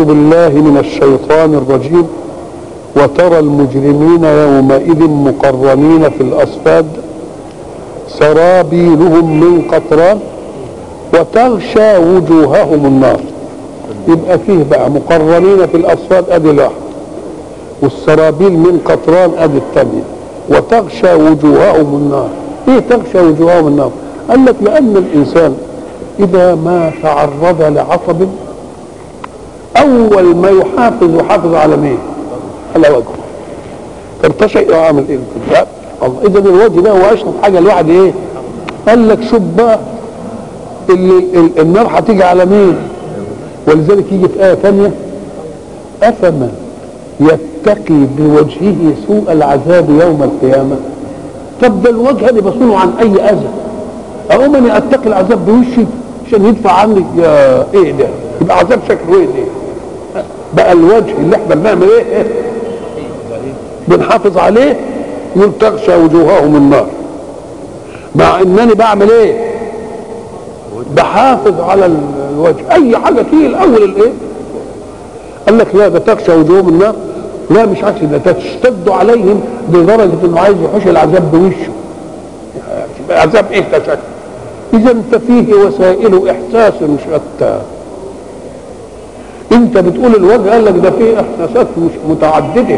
أعوذ بالله من الشيطان الرجيم وترى المجرمين يومئذ مقرنين في الأصفاد سرابيلهم من قطران وتغشى وجوههم النار يبقى فيه بقى مقرنين في الأصفاد أدي الواحد والسرابيل من قطران أدي الثانية وتغشى وجوههم النار ايه تغشى وجوههم النار قال لك لأن الإنسان إذا ما تعرض لعصب أول ما يحافظ يحافظ على مين؟ على وجهه ترتشع يعمل ايه؟ لا الله اذا الوجه ده هو اشرف حاجه الواحد ايه؟ قال لك شوف بقى اللي ال- النار هتيجي على مين؟ ولذلك يجي في ايه ثانيه افمن يتقي بوجهه سوء العذاب يوم القيامه طب ده الوجه اللي بصونه عن اي اذى اهو من اتقي العذاب بوشي عشان يدفع عني يا ايه ده يبقى عذاب شكله ايه ده بقى الوجه اللي احنا بنعمل ايه بنحافظ عليه يقول تغشى وجوههم النار مع انني بعمل ايه بحافظ على الوجه اي حاجه تيجي الاول الايه قال لك لا ده تغشى وجوههم النار لا مش عكس ده تشتد عليهم لدرجه انه عايز يحوش العذاب بوشه يبقى عذاب ايه ده شكل اذا ففيه وسائل احساس شتى انت بتقول الوجه قال لك ده فيه احساسات مش متعدده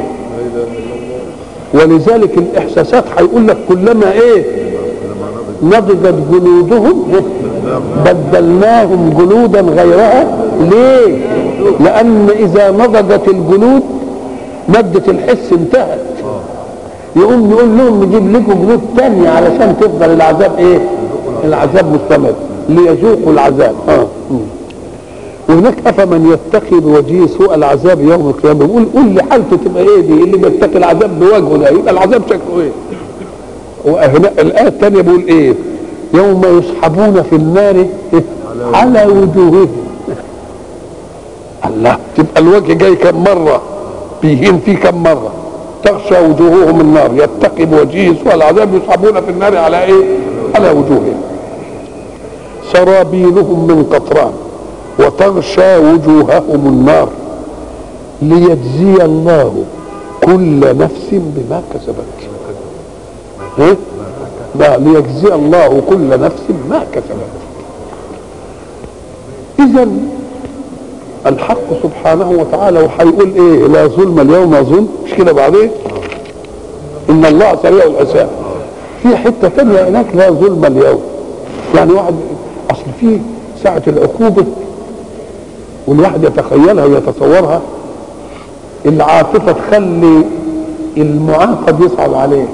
ولذلك الاحساسات هيقول لك كلما ايه نضجت جلودهم بدلناهم جلودا غيرها ليه لان اذا نضجت الجلود مادة الحس انتهت يقوم نقول لهم نجيب لكم جلود تانية علشان تفضل العذاب ايه العذاب مستمر ليذوقوا العذاب اه م. وهناك افمن يتقي بوجهه سوء العذاب يوم القيامه بيقول قول لي حالته تبقى ايه دي اللي بيتقي العذاب بوجهه ده يبقى العذاب شكله ايه وهنا الايه الثانيه بيقول ايه يوم يسحبون في النار إيه؟ على وجوههم الله تبقى الوجه جاي كم مره بيهين فيه كم مره تغشى وجوههم النار يتقي بوجهه سوء العذاب يسحبون في النار على ايه على وجوههم سرابيلهم من قطران وتغشى وجوههم النار ليجزي الله كل نفس بما كسبت إيه؟ لا ليجزي الله كل نفس ما كسبت اذا الحق سبحانه وتعالى وهيقول ايه لا ظلم اليوم ظلم مش كده بعدين ان الله سريع الحساب في حته ثانيه هناك لا ظلم اليوم يعني واحد اصل في ساعه العقوبه والواحد يتخيلها ويتصورها العاطفه تخلي المعاقب يصعب عليك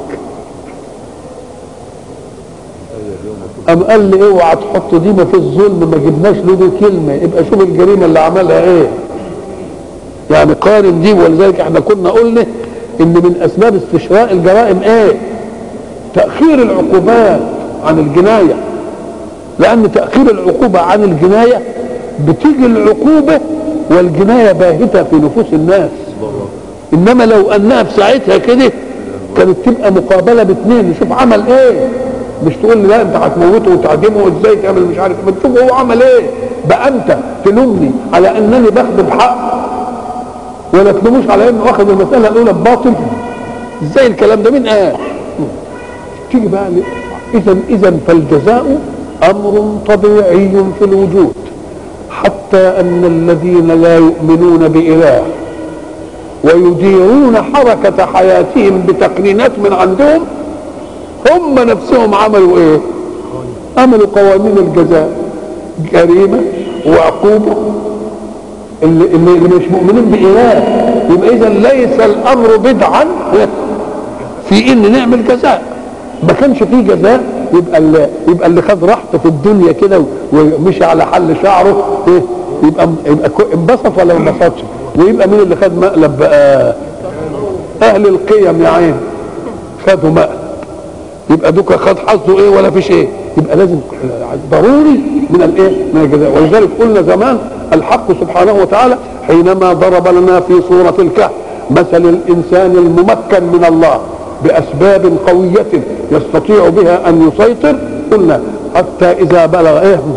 قام قال لي اوعى تحط دي ما في الظلم ما جبناش له دي كلمه يبقى شوف الجريمه اللي عملها ايه يعني قارن دي ولذلك احنا كنا قلنا ان من اسباب استشراء الجرائم ايه تاخير العقوبات عن الجنايه لان تاخير العقوبه عن الجنايه بتيجي العقوبه والجنايه باهته في نفوس الناس انما لو انها في ساعتها كده كانت تبقى مقابله باثنين نشوف عمل ايه مش تقول لي لا انت هتموته وتعدمه ازاي تعمل مش عارف ما تشوف هو عمل ايه بقى انت تلومني على انني باخده بحق ولا تلوموش على انه واخد المساله الاولى بباطل ازاي الكلام ده مين قال تيجي بقى اذا اذا فالجزاء امر طبيعي في الوجود حتى ان الذين لا يؤمنون باله ويديرون حركه حياتهم بتقنينات من عندهم هم نفسهم عملوا ايه عملوا قوانين الجزاء جريمه وعقوبه اللي, اللي مش مؤمنين باله يبقى اذا ليس الامر بدعا في ان نعمل جزاء ما كانش فيه جزاء يبقى اللي يبقى اللي خد راحته في الدنيا كده ومشي على حل شعره ايه يبقى يبقى انبسط ولا ما انبسطش ويبقى مين اللي خد مقلب بقى اهل القيم يا عين خدوا مقلب يبقى دوكا خد حظه ايه ولا فيش ايه يبقى لازم ضروري من الايه من الجزاء ولذلك قلنا زمان الحق سبحانه وتعالى حينما ضرب لنا في سورة الكهف مثل الانسان الممكن من الله باسباب قوية يستطيع بها ان يسيطر قلنا حتى اذا بلغ ايه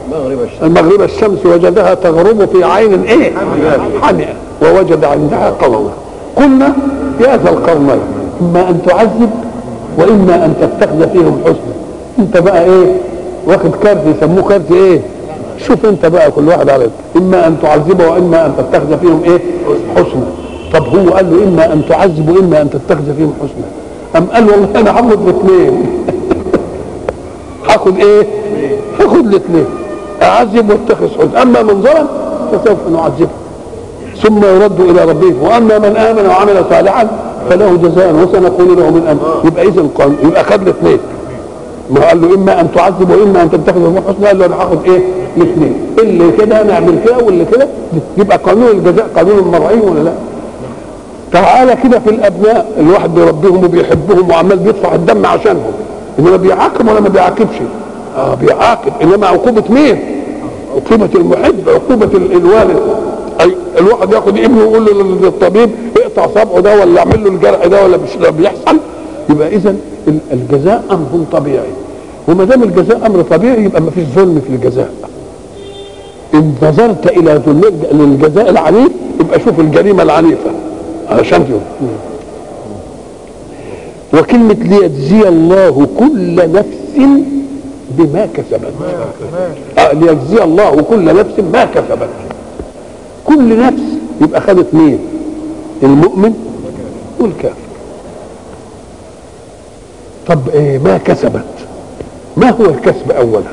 مغرب الشمس المغرب الشمس وجدها تغرب في عين ايه حمئة ووجد عندها قوما قلنا يا ذا القرنين اما ان تعذب واما ان تتخذ فيهم حسنا انت بقى ايه واخد كارت يسموه كارت ايه شوف انت بقى كل واحد على اما ان تعذبه واما ان تتخذ فيهم ايه حسنا طب هو قال له اما ان تعذب واما ان تتخذ فيهم حسنا ام قال له والله انا هاخد الاثنين هاخد ايه هاخد الاثنين اعذب واتخذ حسن اما من ظلم فسوف نعذبه ثم يرد الى ربه واما من امن وعمل صالحا فله جزاء وسنقول له من امر يبقى اذا قال يبقى خد الاثنين ما قال له اما ان تعذب واما ان تتخذ من حسنى قال له انا هاخد ايه الاثنين اللي كده نعمل كده واللي كده يبقى قانون الجزاء قانون المرعي ولا لا تعالى كده في الابناء الواحد بيربيهم وبيحبهم وعمال بيدفع الدم عشانهم انما بيعاقب ولا ما بيعاقبش اه بيعاقب انما عقوبه مين عقوبه المحب عقوبه ال- الوالد أي الواحد ياخد ابنه ويقول له للطبيب اقطع صبعه ده ولا اعمل له الجرح ده ولا مش ده بيحصل يبقى اذا ال- الجزاء امر طبيعي وما دام الجزاء امر طبيعي يبقى ما فيش ظلم في الجزاء ان نظرت الى ظلم الجزاء العنيف يبقى شوف الجريمه العنيفه علشان تشوف وكلمة ليجزي الله كل نفس بما كسبت آه ليجزي الله كل نفس ما كسبت كل نفس يبقى خدت مين المؤمن والكافر طب إيه ما كسبت ما هو الكسب اولا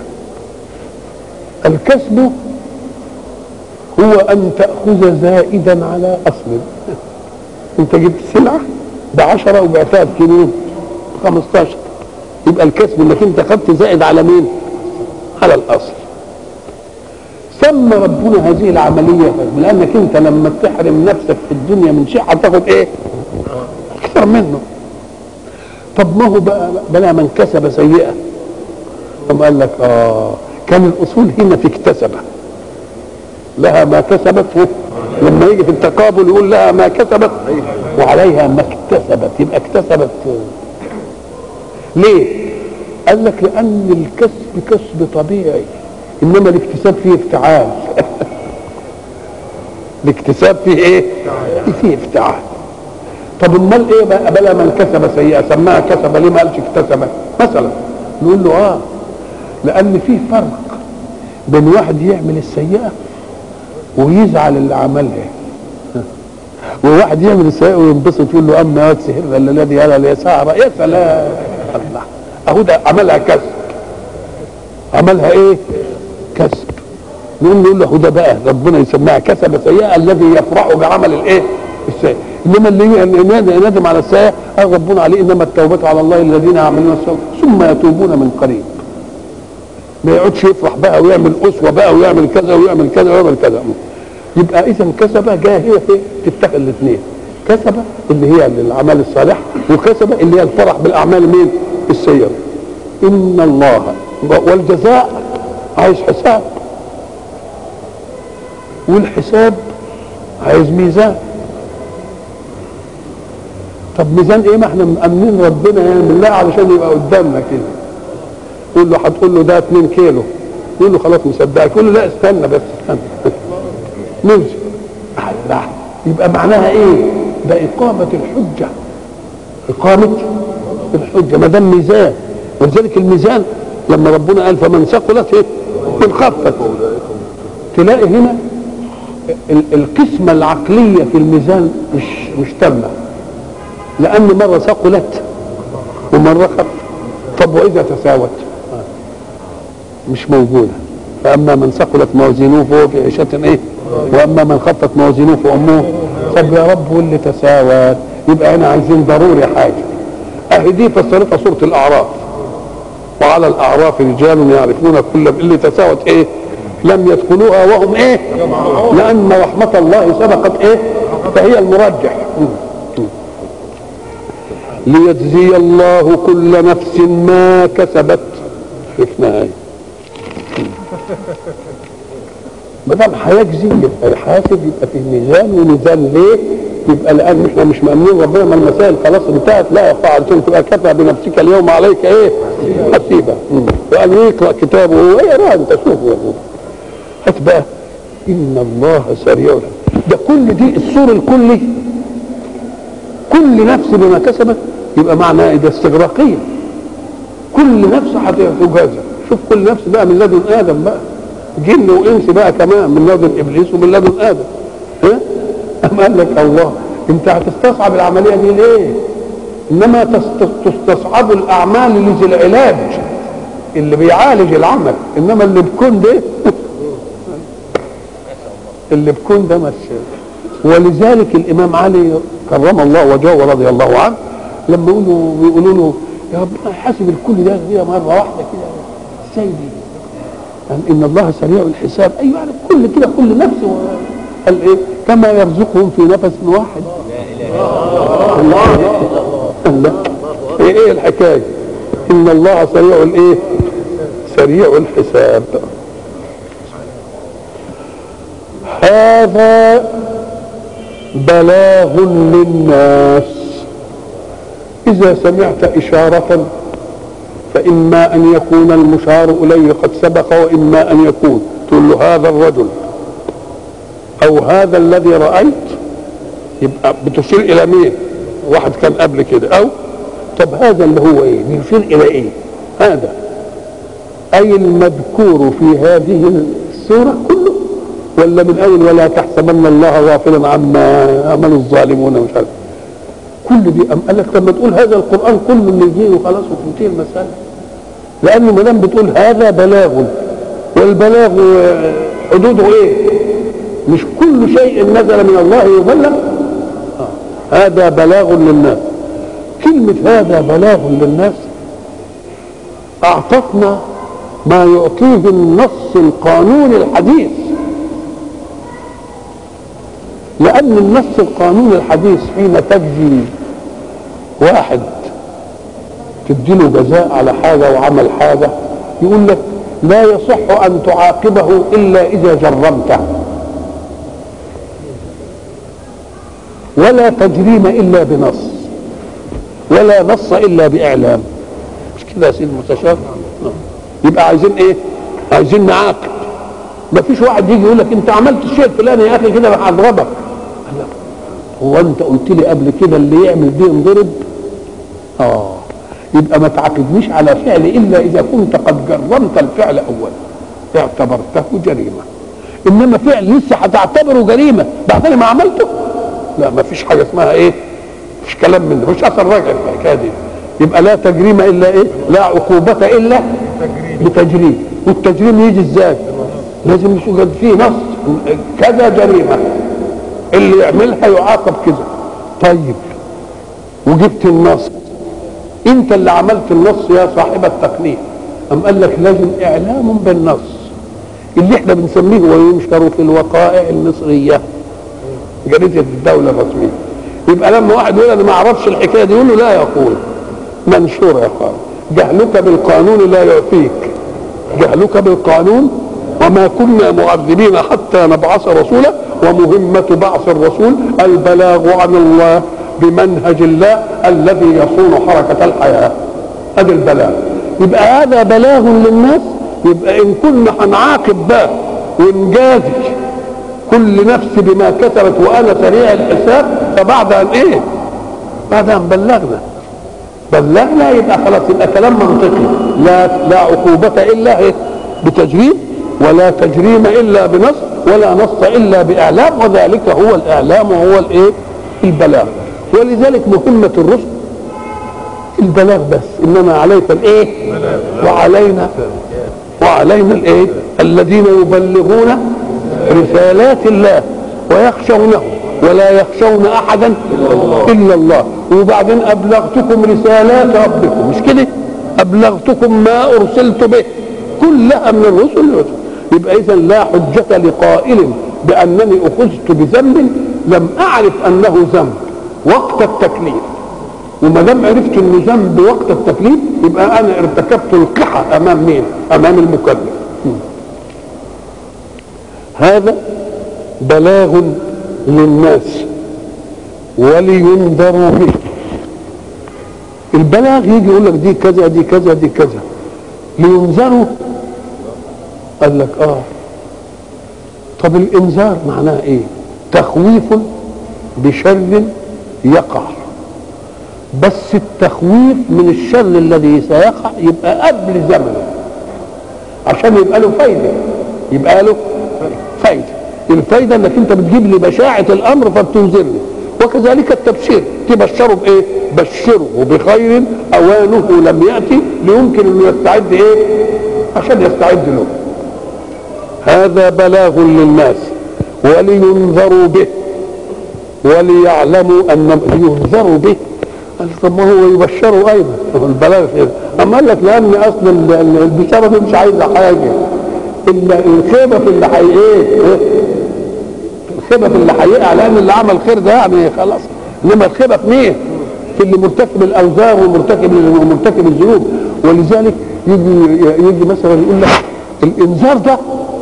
الكسب هو ان تاخذ زائدا على اصل انت جبت سلعه ب 10 وبعتها بكيلو 15 يبقى الكسب انك انت خدت زائد على مين؟ على الاصل سمى ربنا هذه العمليه لانك انت لما تحرم نفسك في الدنيا من شيء هتاخد ايه؟ اكثر منه طب ما هو بقى بلا من كسب سيئه ثم قال لك اه كان الاصول هنا في اكتسبه لها ما كسبت لما يجي في التقابل يقول لها ما كسبت وعليها ما اكتسبت يبقى اكتسبت ليه؟ قال لك لأن الكسب كسب طبيعي إنما الاكتساب فيه افتعال الاكتساب فيه ايه؟ فيه افتعال طب امال ايه بقى بلا من كسب سيئه سماها كسب ليه ما قالش اكتسب مثلا نقول له اه لان في فرق بين واحد يعمل السيئه ويزعل اللي عملها وواحد يعمل السيئه وينبسط يقول له اما يا سهر الذي يرى لي سهره يا سلام الله اهو ده عملها كسب عملها ايه كسب نقول نقول له ده بقى ربنا يسميها كسب سيئه الذي يفرح بعمل الايه السيئه انما اللي ندم على السيئه قال ربنا عليه انما التوبه على الله الذين يعملون السوء ثم يتوبون من قريب ما يقعدش يفرح بقى ويعمل اسوه بقى ويعمل كذا ويعمل كذا ويعمل كذا يبقى اذا كسبه جايه هي في تتخذ الاثنين كسبه اللي هي الاعمال الصالحه وكسبه اللي هي الفرح بالاعمال مين السيئه ان الله والجزاء عايز حساب والحساب عايز ميزان طب ميزان ايه ما احنا مأمنين ربنا يعني بالله علشان يبقى قدامنا كده تقول له هتقول له ده 2 كيلو يقول له خلاص مصدقك يقول له لا استنى بس استنى نمشي لا يبقى معناها ايه ده اقامه الحجه اقامه الحجه ما دام ميزان ولذلك الميزان لما ربنا قال فمن ثقلت ايه من خفت تلاقي هنا القسمه العقليه في الميزان مش مش تامه لان مره ثقلت ومره خفت طب واذا تساوت مش موجوده فاما من ثقلت موازينه فهو في عيشه ايه واما من خفت موازينه فامه طب يا رب واللي تساوت يبقى هنا عايزين ضروري حاجه اهي دي فسرتها سوره الاعراف وعلى الاعراف رجال يعرفون كل اللي تساوت ايه لم يدخلوها وهم ايه لان رحمه الله سبقت ايه فهي المرجح ليجزي الله كل نفس ما كسبت شفناها ايه ما دام هيجزي يبقى الحاسب يبقى فيه ميزان وميزان ليه؟ يبقى لان احنا مش مامنين ربنا ما المسائل خلاص انتهت لا يقع تبقى كفى بنفسك اليوم عليك ايه؟ حسيبا وقال يقرا كتابه هو اقرا انت شوفه هات بقى ان الله سريع الحساب. ده كل دي السور الكلي كل نفس بما كسبت يبقى معناه ده استغراقيه كل نفس هتجازى شوف كل نفس بقى من لدن ادم بقى جن وانس بقى كمان من لدن ابليس ومن لدن ادم ها أم قال لك الله انت هتستصعب العمليه دي ليه انما تست- تستصعب الاعمال لذي العلاج اللي بيعالج العمل انما اللي بكون ده اللي بكون ده مش ولذلك الامام علي كرم الله وجهه ورضي الله عنه لما يقولوا بيقولوا له يا ربنا حاسب الكل ده كده مره واحده كده ازاي دي؟ قال ان الله سريع الحساب ايوه يعني كل كده كل نفس و- قال ايه كما يرزقهم في نفس واحد الله الله ايه ايه الحكايه ان الله سريع الايه سريع الحساب هذا بلاغ للناس اذا سمعت اشاره فاما ان يكون المشار اليه قد سبق واما ان يكون تقول له هذا الرجل او هذا الذي رايت يبقى بتشير الى مين واحد كان قبل كده او طب هذا اللي هو ايه بيشير الى ايه هذا اي المذكور في هذه السوره كله ولا من اول ولا تحسبن الله غافلا عما عمل الظالمون مش عارف كل دي أم قال لك لما تقول هذا القران كله اللي يجي وخلاص وتنتهي المساله لانه ما دام بتقول هذا بلاغ والبلاغ آه، حدوده ايه؟ مش كل شيء نزل من الله يبلغ آه. هذا بلاغ للناس كلمة هذا بلاغ للناس أعطتنا ما يعطيه النص القانوني الحديث لأن النص القانوني الحديث حين تجزي واحد تديله جزاء على حاجة وعمل حاجة يقول لك لا يصح أن تعاقبه إلا إذا جرمته ولا تجريم إلا بنص ولا نص إلا بإعلام مش كده يا سيدي المستشار يبقى عايزين إيه عايزين نعاقب ما فيش واحد يجي يقول لك انت عملت الشيء الفلاني يا اخي كده راح اضربك قال لك هو انت قلت لي قبل كده اللي يعمل دي ينضرب اه يبقى ما تعاقبنيش على فعل الا اذا كنت قد جرمت الفعل اولا اعتبرته جريمه انما فعل لسه هتعتبره جريمه بعد ما عملته لا ما فيش حاجه اسمها ايه مش كلام من ده مش اثر راجع في الحكايه دي يبقى لا تجريم الا ايه لا عقوبه الا بتجريم والتجريم يجي ازاي لازم يوجد فيه نص كذا جريمه اللي يعملها يعاقب كذا طيب وجبت النص انت اللي عملت النص يا صاحب التقنين ام قال لك لازم اعلام بالنص اللي احنا بنسميه وينشر في الوقائع المصريه جريده الدوله الرسميه يبقى لما واحد يقول انا ما اعرفش الحكايه دي يقول له لا يقول منشور يا اخوان جهلك بالقانون لا يعفيك جهلك بالقانون وما كنا معذبين حتى نبعث رسولا ومهمة بعث الرسول البلاغ عن الله بمنهج الله الذي يصون حركة الحياة هذا البلاغ يبقى هذا بلاغ للناس يبقى إن كنا هنعاقب بقى ونجازي كل نفس بما كسبت وأنا سريع الحساب فبعد أن إيه؟ بعد أن بلغنا بلغنا يبقى خلاص يبقى كلام منطقي لا لا عقوبة إلا إيه؟ بتجريم ولا تجريم إلا بنص ولا نص إلا بإعلام وذلك هو الإعلام وهو الإيه؟ البلاغ ولذلك مهمة الرسل البلاغ بس إنما عليك الإيه؟ وعلينا وعلينا الإيه؟ الذين يبلغون رسالات الله ويخشونه ولا يخشون احدا الا الله وبعدين ابلغتكم رسالات ربكم مش كده ابلغتكم ما ارسلت به كلها من الرسل يبقى اذا لا حجه لقائل بانني اخذت بذنب لم اعرف انه ذنب وقت التكليف وما دام عرفت انه ذنب وقت التكليف يبقى انا ارتكبت القحه امام مين؟ امام المكلف هذا بلاغ للناس ولينذروا به البلاغ يجي يقول لك دي كذا دي كذا دي كذا لينذروا قال لك اه طب الانذار معناه ايه تخويف بشر يقع بس التخويف من الشر الذي سيقع يبقى قبل زمنه عشان يبقى له فايده يبقى له فايده الفايده انك انت بتجيب لي بشاعه الامر فبتنذرني وكذلك التبشير تبشره بايه بشره بخير اوانه لم ياتي ليمكن انه يستعد ايه عشان يستعد له هذا بلاغ للناس ولينذروا به وليعلموا ان ينذروا به قال طب ما هو يبشروا ايضا البلاغ كده اما قال لك لان اصلا البشاره دي مش عايزه حاجه الا الخيبه في اللي حي ايه الخيبه في اللي هيقع لان اللي عمل خير ده يعني خلاص انما الخيبه في مين؟ في اللي مرتكب الاوزار ومرتكب ومرتكب الذنوب ولذلك يجي يجي مثلا يقول لك الانذار ده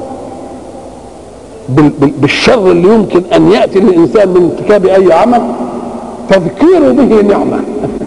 بالشر اللي يمكن ان ياتي للانسان من ارتكاب اي عمل تذكيره به نعمه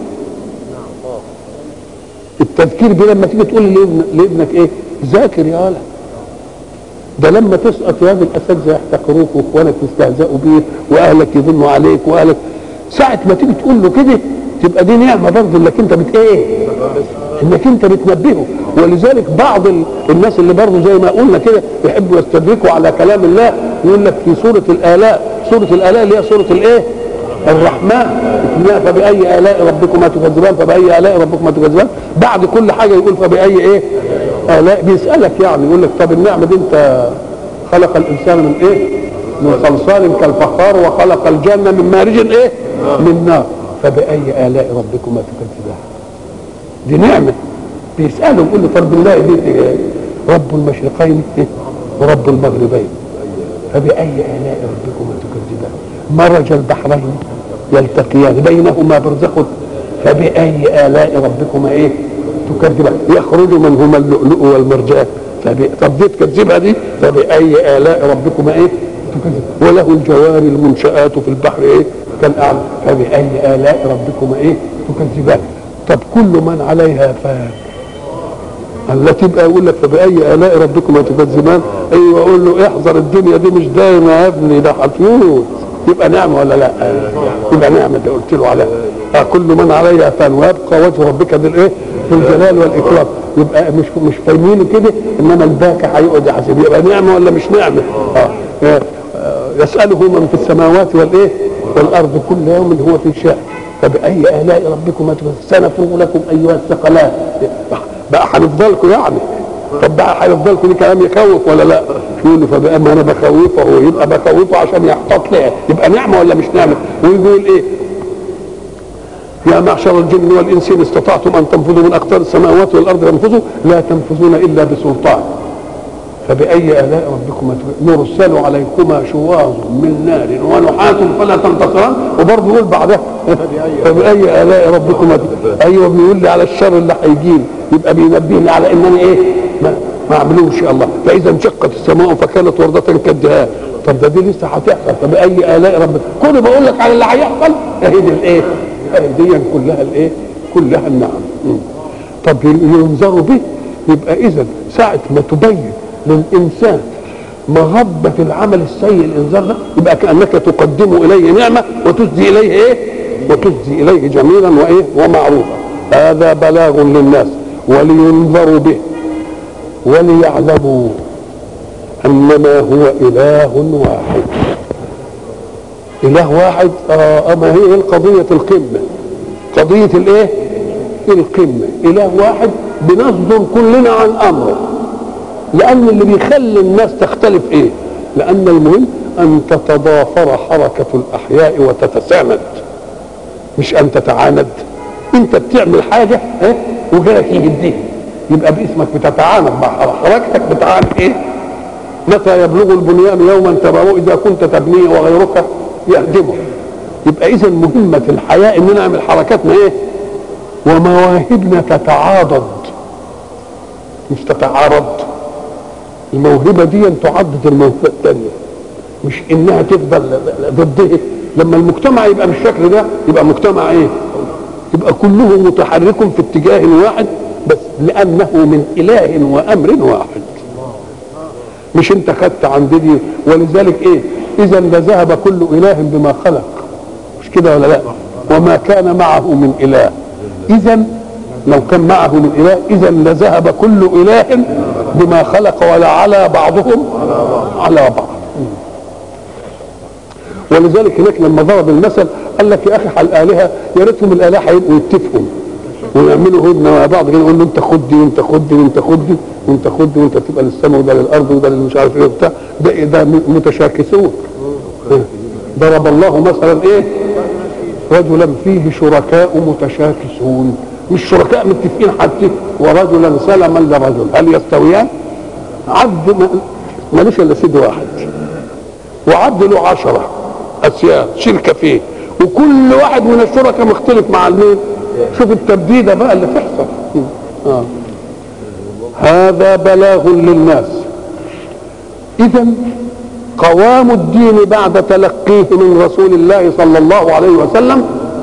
التذكير به لما تيجي تقول لابنك ايه ذاكر يا ولد ده لما تسقط يا الاساتذه يحتقروك واخوانك يستهزئوا بيك واهلك يظنوا عليك واهلك ساعه ما تيجي تقول له كده تبقى دي نعمه برضه انك انت بت ايه؟ انك انت بتنبهه ولذلك بعض الناس اللي برضه زي ما قلنا كده يحبوا يستدركوا على كلام الله يقول لك في سوره الالاء سوره الالاء اللي هي سوره الايه؟ الرحمن فبأي آلاء ربكما تكذبان فبأي آلاء ربكما تكذبان بعد كل حاجة يقول فبأي إيه آلاء بيسألك يعني يقول لك طب النعمة دي أنت خلق الإنسان من إيه من صلصال كالفخار وخلق الجنة من مارج إيه من نار فبأي آلاء ربكما تكذبان دي نعمة بيسأله يقول له طب بالله دي رب المشرقين ورب المغربين فبأي آلاء ربكما تكذبان مرج البحرين يلتقيان بينهما برزخ فبأي آلاء ربكما إيه تكذبان يخرج منهما اللؤلؤ والمرجان طب دي تكذبها دي فبأي آلاء ربكما إيه تكذب وله الجوار المنشآت في البحر إيه كالأعلى فبأي آلاء ربكما إيه تكذبان طب كل من عليها فان التي تبقى يقول لك فبأي آلاء ربكما تكذبان أيوه أقول له احذر الدنيا دي مش دايما يا ابني ده هتموت يبقى نعمة ولا لا؟ يبقى نعمة اللي قلت له عليها آه كل من عليها فان ويبقى وجه ربك ذي الايه؟ ذو الجلال والإكرام يبقى مش مش فاهمينه كده انما الباكى هيقعد يحاسب يبقى نعمة ولا مش نعمة؟ آه. آه. يسأله من في السماوات والإيه؟ والأرض كل يوم هو في شأن فبأي آلاء ربكما سنفرغ لكم أيها الثقلان بقى هنفضلكم يعني طب بقى هيفضلكم دي كلام يخوف ولا لا؟ يقول له فبقى ما انا بخوفه يبقى بخوفه عشان يحتاط ليه يبقى نعمه ولا مش نعمه؟ ويقول ايه؟ يا معشر الجن والانس ان استطعتم ان تنفذوا من اقطار السماوات والارض فانفذوا لا تنفذون الا بسلطان فبأي آلاء ربكما يرسل عليكما شواظ من نار ونحاس فلا تنتصران وبرضه يقول بعدها فبأي آلاء ربكما أيوه بيقول لي على الشر اللي هيجيني يبقى بينبهني على إن أنا إيه ما, ما أعملوش يا الله فإذا انشقت السماء فكانت وردة كالدهان طب ده دي لسه هتحصل فبأي آلاء ربك كل بقول لك على اللي هيحصل أهي دي الإيه؟ أهي دي كلها الإيه؟ كلها النعم طب ينظروا به يبقى إذا ساعة ما تبين للإنسان مهبة العمل السيء الإنذار ده يبقى كأنك تقدم إليه نعمة وتسدي إليه إيه؟ وتسدي إليه جميلا وإيه؟ ومعروفا هذا بلاغ للناس ولينذروا به وليعلموا أنما هو إله واحد إله واحد آه أما هي القضية القمة قضية الإيه؟ القمة إله واحد بنصدر كلنا عن أمره لأن اللي بيخلي الناس تختلف إيه؟ لأن المهم أن تتضافر حركة الأحياء وتتساند مش أن تتعاند أنت بتعمل حاجة إيه؟ وغيرك يهديها يبقى باسمك بتتعاند مع حركتك بتعاند إيه؟ متى يبلغ البنيان يوما تبعه إذا كنت تبنيه وغيرك يهدمه يبقى إذا مهمة الحياة إن نعمل حركاتنا إيه؟ ومواهبنا تتعاضد مش تتعارض الموهبه دي تعضد الموهبه الثانيه مش انها تفضل ضده لما المجتمع يبقى بالشكل ده يبقى مجتمع ايه يبقى كله متحرك في اتجاه واحد بس لانه من اله وامر واحد مش انت خدت عن دي ولذلك ايه اذا لذهب كل اله بما خلق مش كده ولا لا وما كان معه من اله اذا لو كان معه من اله اذا لذهب كل اله بما خلق ولا على بعضهم على بعض ولذلك هناك لما ضرب المثل قال لك يا اخي على الالهه يا ريتهم الالهه هيبقوا يتفقوا ويعملوا هدنه مع بعض كده يقول له انت خد دي وانت خد دي وانت خد دي وانت خد دي وانت تبقى للسماء وده للارض وده مش عارف ايه وبتاع ده ده متشاكسون ضرب الله مثلا ايه رجلا فيه شركاء متشاكسون مش شركاء متفقين حتى ورجلا سلما لرجل هل يستويان عبد ماليش الا سيد واحد وعبد له عشرة اسياد شركه فيه وكل واحد من الشركاء مختلف مع المين شوف التبديده بقى اللي تحصل آه. هذا بلاغ للناس اذا قوام الدين بعد تلقيه من رسول الله صلى الله عليه وسلم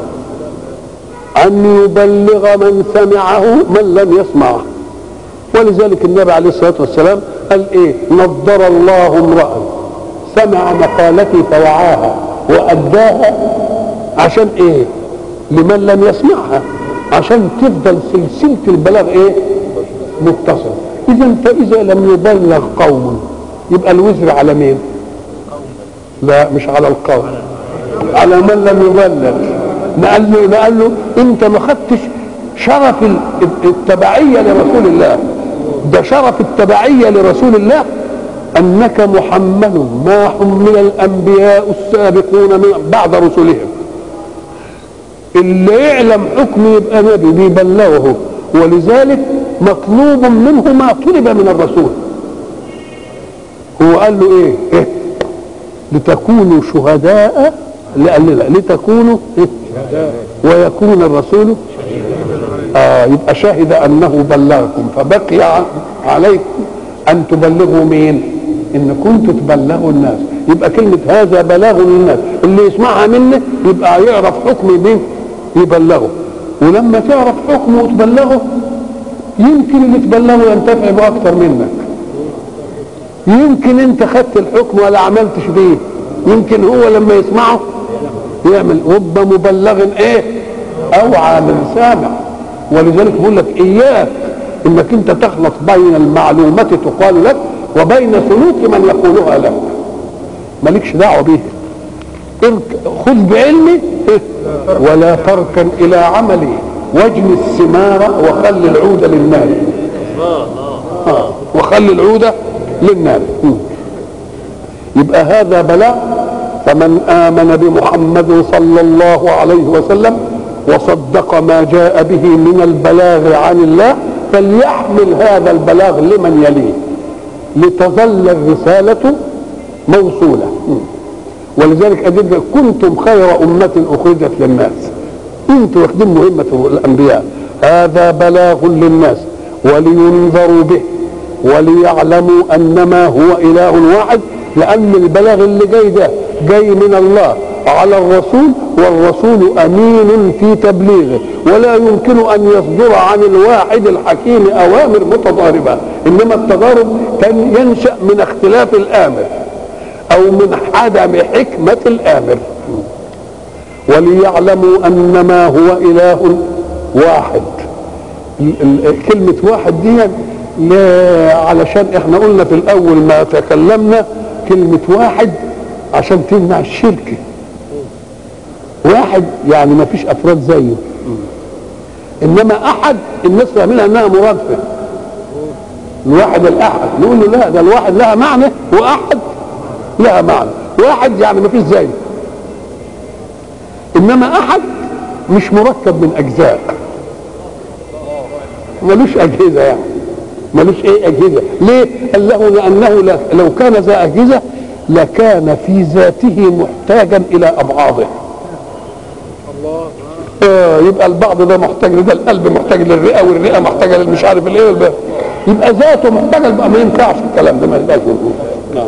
ان يبلغ من سمعه من لم يسمعه ولذلك النبي عليه الصلاه والسلام قال ايه نضر الله امرا سمع مقالتي فوعاها واداها عشان ايه لمن لم يسمعها عشان تفضل سلسله البلاغ ايه متصل اذا فاذا لم يبلغ قوم يبقى الوزر على مين لا مش على القوم على من لم يبلغ نقال له نقال له انت ما خدتش شرف التبعيه لرسول الله ده شرف التبعيه لرسول الله انك محمل ما حمل الانبياء السابقون من بعد رسلهم اللي يعلم حكم يبقى نبي بيبلغه ولذلك مطلوب منه ما طلب من الرسول هو قال له ايه, إيه؟ لتكونوا شهداء لا لتكونوا إيه؟ ويكون الرسول آه يبقى شهد انه بلغكم فبقي عليكم ان تبلغوا مين ان كنتوا تبلغوا الناس يبقى كلمة هذا بلاغ للناس اللي يسمعها مني يبقى يعرف حكم مين يبلغه ولما تعرف حكمه وتبلغه يمكن اللي تبلغه ينتفع به اكتر منك يمكن انت خدت الحكم ولا عملتش بيه يمكن هو لما يسمعه يعمل رب مبلغ ايه اوعى من سامع ولذلك بقول لك اياك انك انت تخلط بين المعلومة تقال لك وبين سلوك من يقولها لك مالكش دعوه بيه خذ بعلمي ولا تركن الى عملي واجن الثمار وخل العود للنار آه. وخل العود للنار يبقى هذا بلاء فمن آمن بمحمد صلى الله عليه وسلم وصدق ما جاء به من البلاغ عن الله فليحمل هذا البلاغ لمن يليه لتظل الرسالة موصولة ولذلك أجد كنتم خير أمة أخرجت للناس انتم واخدين مهمة الأنبياء هذا بلاغ للناس ولينذروا به وليعلموا أنما هو إله واحد لأن البلاغ اللي جاي ده جاي من الله على الرسول والرسول أمين في تبليغه ولا يمكن أن يصدر عن الواحد الحكيم أوامر متضاربة إنما التضارب كان ينشأ من اختلاف الآمر أو من عدم حكمة الآمر وليعلموا أنما هو إله واحد كلمة واحد دي لا علشان احنا قلنا في الأول ما تكلمنا كلمة واحد عشان تمنع الشرك واحد يعني ما فيش افراد زيه انما احد الناس فاهمينها انها مرادفه الواحد الاحد نقول له لا ده الواحد لها معنى واحد لها معنى واحد يعني ما فيش زيه انما احد مش مركب من اجزاء ملوش اجهزه يعني ملوش ايه اجهزه ليه قال له لانه لو كان ذا اجهزه لكان في ذاته محتاجا الى ابعاضه آه يبقى البعض ده محتاج ده القلب محتاج للرئه والرئه محتاجه للمش عارف الايه والبقى. يبقى ذاته محتاجه بقى ما ينفعش الكلام ده ما ينفعش نعم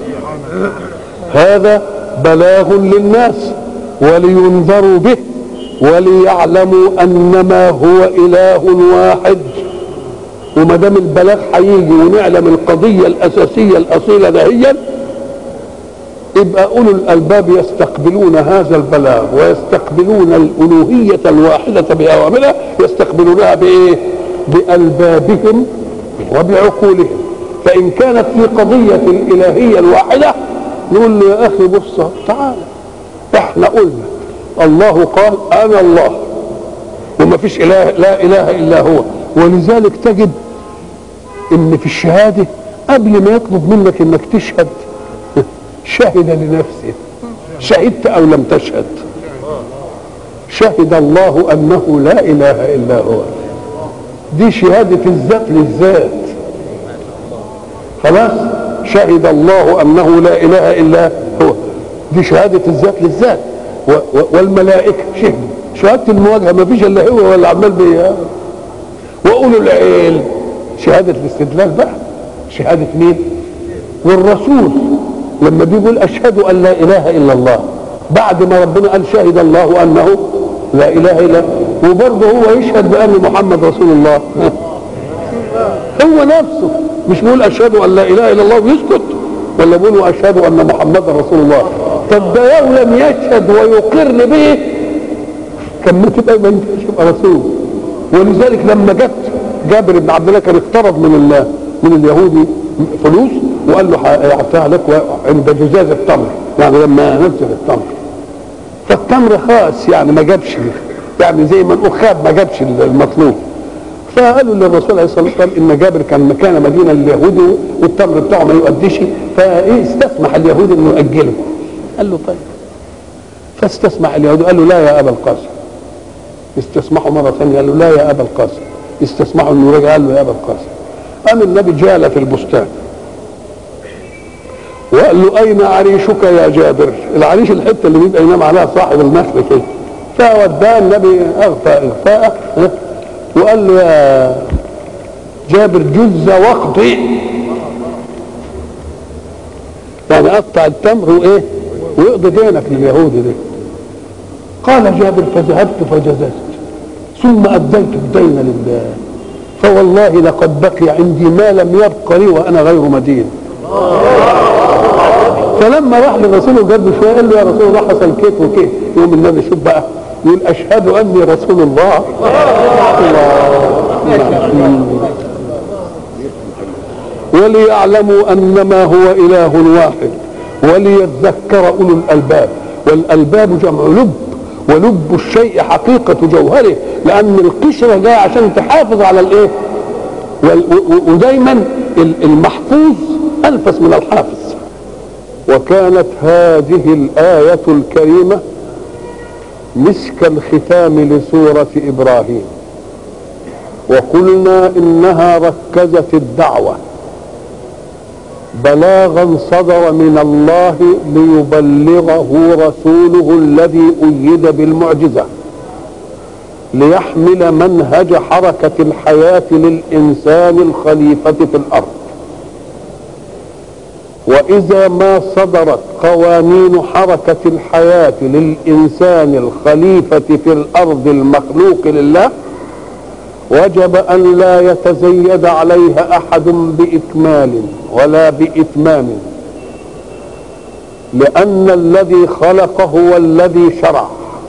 هذا بلاغ للناس ولينذروا به وليعلموا انما هو اله واحد وما دام البلاغ هيجي ونعلم القضيه الاساسيه الاصيله دهيا يبقى اولو الالباب يستقبلون هذا البلاغ ويستقبلون الالوهيه الواحده باوامرها يستقبلونها بايه؟ بالبابهم وبعقولهم فان كانت في قضيه الالهيه الواحده نقول له يا اخي بص تعال احنا قلنا الله قال انا الله وما فيش اله لا اله الا هو ولذلك تجد ان في الشهاده قبل ما يطلب منك انك تشهد شهد لنفسه شهدت او لم تشهد شهد الله انه لا اله الا هو دي شهاده الذات للذات خلاص شهد الله انه لا اله الا هو دي شهاده الذات للذات و- و- والملائكه شهدوا شهاده المواجهه ما فيش الا هو ولا عمال بي واولو العلم شهاده الاستدلال بقى شهاده مين والرسول لما بيقول اشهد ان لا اله الا الله بعد ما ربنا قال شهد الله انه لا اله الا وبرضه هو يشهد بان محمد رسول الله هو نفسه مش بيقول اشهد ان لا اله الا الله ويسكت ولا بيقول اشهد ان محمدا رسول الله طب ده لو لم يشهد ويقر به كان ما تبقى ما ينفعش يبقى رسول ولذلك لما جت جابر بن عبد الله كان اقترض من ال- من اليهودي فلوس وقال له هيعطيها لك عند جزاز التمر يعني لما نزل التمر فالتمر خاص يعني ما جابش يعني زي ما نقول خاب ما جابش المطلوب فقالوا للرسول عليه الصلاه والسلام ان جابر كان مكان مدينه لليهود والتمر بتاعه ما يؤديش فاستسمح اليهود انه ياجله قال له طيب فاستسمح اليهود قال له لا يا ابا القاسم استسمحوا مره ثانيه قال له لا يا ابا القاسم استسمحوا انه رجع قال له يا ابا القاسم قام النبي جال في البستان وقال له اين عريشك يا جابر العريش الحته اللي بيبقى ينام عليها صاحب النخل كده فوداه النبي اغفى اغفاءه ها؟ وقال له يا جابر جز واقضي يعني قطع التمر وايه ويقضي دينك لليهود ده قال جابر فذهبت فجززت ثم اديت الدين لله فوالله لقد بقي عندي ما لم يبق لي وانا غير مدين فلما راح للرسول وجاب شويه قال له يا رسول الله حصل كيف وكيف يقوم النبي شوف بقى يقول اشهد اني رسول الله الله وليعلموا انما هو اله واحد وليذكر اولو الالباب والالباب جمع لب ولب الشيء حقيقه جوهره لان القشره جايه عشان تحافظ على الايه وال- و- و- ودايما ال- المحفوظ انفس من الحافظ وكانت هذه الايه الكريمه مسك الختام لسوره ابراهيم وقلنا انها ركزت الدعوه بلاغا صدر من الله ليبلغه رسوله الذي ايد بالمعجزه ليحمل منهج حركه الحياه للانسان الخليفه في الارض واذا ما صدرت قوانين حركه الحياه للانسان الخليفه في الارض المخلوق لله وجب ان لا يتزيد عليها احد باكمال ولا باتمام لان الذي خلق هو الذي شرع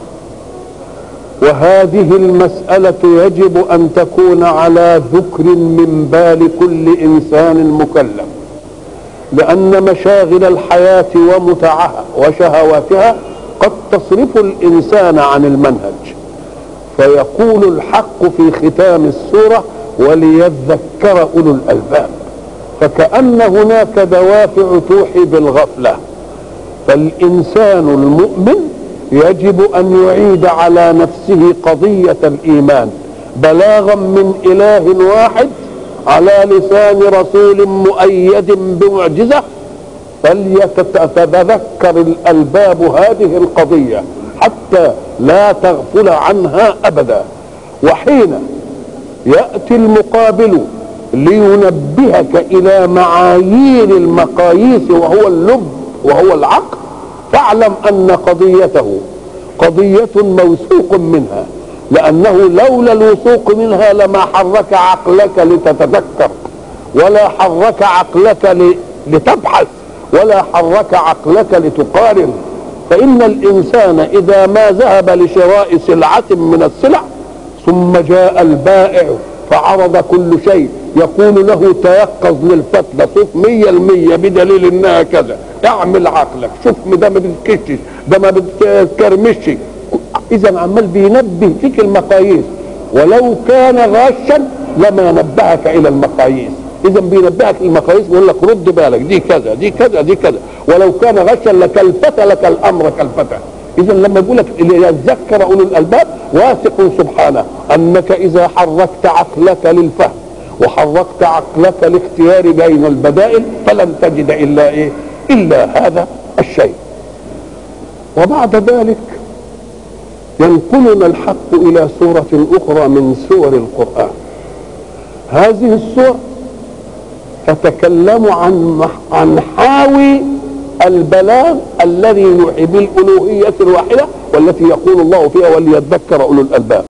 وهذه المساله يجب ان تكون على ذكر من بال كل انسان مكلف لان مشاغل الحياه ومتعها وشهواتها قد تصرف الانسان عن المنهج فيقول الحق في ختام السورة وليذكر أولو الألباب فكأن هناك دوافع توحي بالغفلة فالإنسان المؤمن يجب أن يعيد على نفسه قضية الإيمان بلاغا من إله واحد على لسان رسول مؤيد بمعجزة فليتذكر الألباب هذه القضية حتى لا تغفل عنها ابدا وحين ياتي المقابل لينبهك الى معايير المقاييس وهو اللب وهو العقل فاعلم ان قضيته قضية موثوق منها لأنه لولا الوثوق منها لما حرك عقلك لتتذكر ولا حرك عقلك ل- لتبحث ولا حرك عقلك لتقارن فإن الإنسان إذا ما ذهب لشراء سلعة من السلع ثم جاء البائع فعرض كل شيء يقول له تيقظ للفتلة شوف مية المية بدليل انها كذا اعمل عقلك شوف ده ما بتكشش ده ما بتكرمش اذا عمال بينبه فيك المقاييس ولو كان غاشا لما نبهك الى المقاييس اذا بينبهك المقاييس ويقول لك رد بالك دي كذا دي كذا دي كذا ولو كان غشا لكلفت لك الامر كلفته اذا لما يقول لك ليذكر اولو الالباب واثق سبحانه انك اذا حركت عقلك للفهم وحركت عقلك لاختيار بين البدائل فلن تجد الا ايه الا هذا الشيء وبعد ذلك ينقلنا الحق الى سوره اخرى من سور القران هذه السور تتكلم عن عن حاوي البلاغ الذي يوحي بالالوهيه الواحده والتي يقول الله فيها وليذكر اولو الالباب